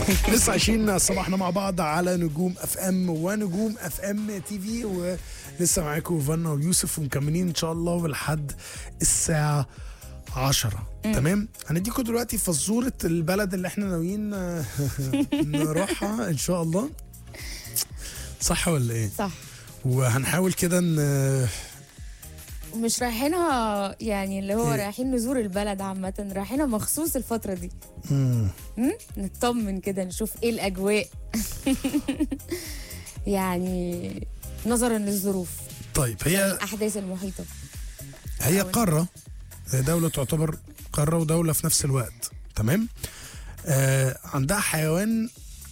لسه عايشين صباحنا مع بعض على نجوم اف ام ونجوم اف ام تي في ولسه معاكم فانا ويوسف ومكملين ان شاء الله لحد الساعه 10 تمام هنديكم دلوقتي فزوره البلد اللي احنا ناويين نروحها ان شاء الله صح ولا ايه صح وهنحاول كده ان مش رايحينها يعني اللي هو إيه؟ رايحين نزور البلد عامة رايحينها مخصوص الفترة دي مم. م? نطمن كده نشوف ايه الأجواء يعني نظرا للظروف طيب هي الأحداث المحيطة هي حاول. قارة دولة تعتبر قارة ودولة في نفس الوقت تمام آه عندها حيوان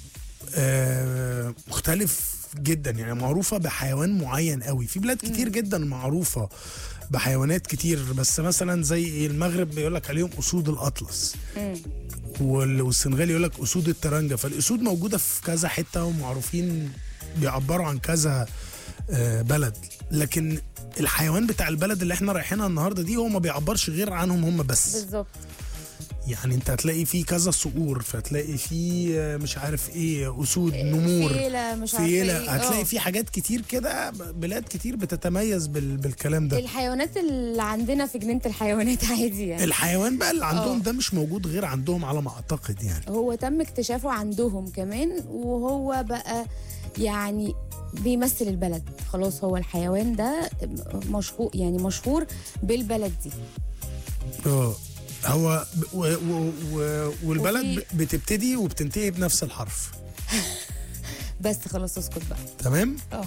آه مختلف جدا يعني معروفة بحيوان معين قوي في بلاد كتير جدا معروفة بحيوانات كتير بس مثلا زي إيه، المغرب بيقول لك عليهم اسود الاطلس مم. وال- والسنغال يقول لك اسود الترنجة فالاسود موجودة في كذا حتة ومعروفين بيعبروا عن كذا آه، بلد لكن الحيوان بتاع البلد اللي احنا رايحينها النهارده دي هو ما بيعبرش غير عنهم هم بس بالظبط يعني انت هتلاقي فيه كذا صقور فتلاقي فيه آه، مش عارف ايه اسود نمور فيلة مش عارفة فيلة ايه هتلاقي آه. فيه حاجات كتير كده بلاد كتير بتتميز بال... بالكلام ده الحيوانات اللي عندنا في جنينة الحيوانات عادي يعني الحيوان بقى اللي عندهم آه. ده مش موجود غير عندهم على ما اعتقد يعني هو تم اكتشافه عندهم كمان وهو بقى يعني بيمثل البلد خلاص هو الحيوان ده مشهور يعني مشهور بالبلد دي اه هو ب- و... و... و... والبلد وفي- ب- بتبتدي وبتنتهي بنفس الحرف بس خلاص اسكت بقى تمام اه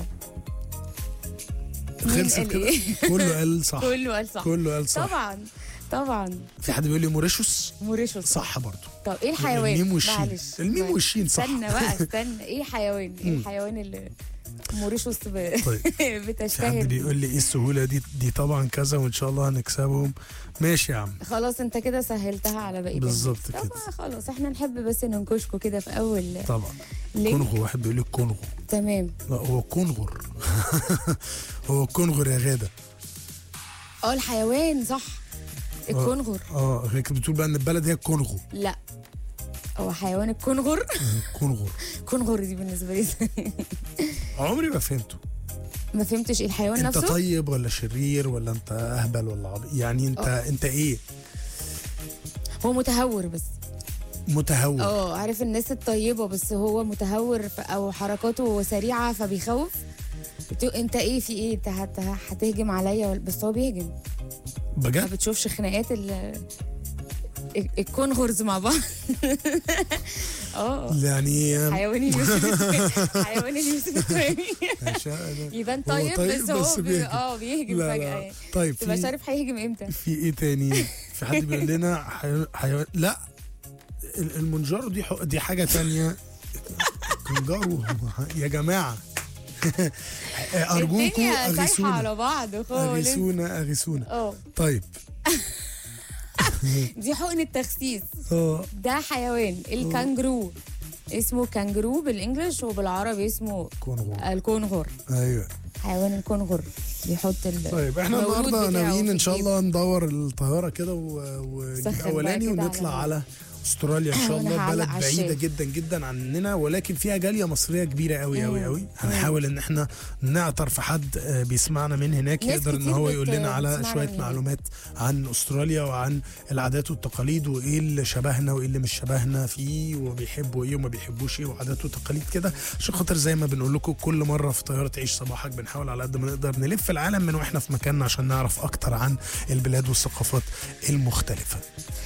مين خلصت قال كده ايه؟ كله قال صح كله قال صح كله قال صح طبعا طبعا في حد بيقول لي موريشيوس موريشوس صح برضه طب ايه الحيوان الميم والشين. معلش الميم معلش. والشين صح. استنى بقى استنى ايه حيوان ايه الحيوان اللي موريشوس ب... طيب في بتشتهر حد بيه؟ بيقول لي ايه السهوله دي دي طبعا كذا وان شاء الله هنكسبهم ماشي يا عم خلاص انت كده سهلتها على باقي بالظبط الناس. كده. طبعا خلاص احنا نحب بس ننكشكوا كده في اول طبعا لينك كونغو واحد بيقول لي كونغو تمام لا هو كونغر هو كونغر يا غاده اه الحيوان صح الكونغر اه هيك بتقول بقى ان البلد هي الكونغو لا هو حيوان الكونغر كونغر كونغر دي بالنسبه لي عمري ما فهمته ما فهمتش ايه الحيوان انت نفسه طيب ولا شرير ولا انت اهبل ولا عبيط يعني انت انت ايه هو متهور بس متهور اه عارف الناس الطيبه بس هو متهور ف- او حركاته سريعه فبيخوف بتقول انت ايه في ايه انت هت- هتهجم عليا ولا- بس هو بيهجم ما بجد بتشوفش خناقات ال ال- الكونغرز مع بعض اه يعني حيوان اليوسف حيوان اليوسف الترابي عشان- يبان هو طيب, طيب بس هو بس بي... بيهجم. اه بيهجم لا فجأة لا يعني طيب تبقى مش في عارف هيهجم امتى في ايه تاني في حد بيقول لنا حيوان, حيوان لا ال- المنجارو دي حق- دي حاجه تانية كنجارو يا جماعه ارجوكم الدنيا سايحة اغيثونا على بعض خالص اغيثونا اغيثونا اه طيب دي حقن التخسيس اه ده حيوان الكانجرو اسمه كانجرو بالانجلش وبالعربي اسمه كونغو الكونغر ايوه حيوان الكونغر بيحط ال طيب احنا المولود النهارده بتاعه ناويين في ان شاء الجيب. الله ندور الطياره كده و- ونجيب سخن بقى اولاني كده ونطلع على- على استراليا ان شاء وأنا الله هعلق بلد على بعيده الشاي. جدا جدا عننا ولكن فيها جاليه مصريه كبيره قوي قوي مم. قوي هنحاول ان احنا نعطر في حد آه، بيسمعنا من هناك ناس يقدر ان كتير هو بت- يقول لنا على بتسمعنا شويه من هناك. معلومات عن استراليا وعن العادات والتقاليد وايه اللي شبهنا وايه اللي مش شبهنا فيه وبيحبوا ايه وما بيحبوش ايه وعادات وتقاليد كده عشان خاطر زي ما بنقول لكم كل مره في طياره عيش صباحك بنحاول على قد ما نقدر نلف العالم من واحنا في مكاننا عشان نعرف اكتر عن البلاد والثقافات المختلفه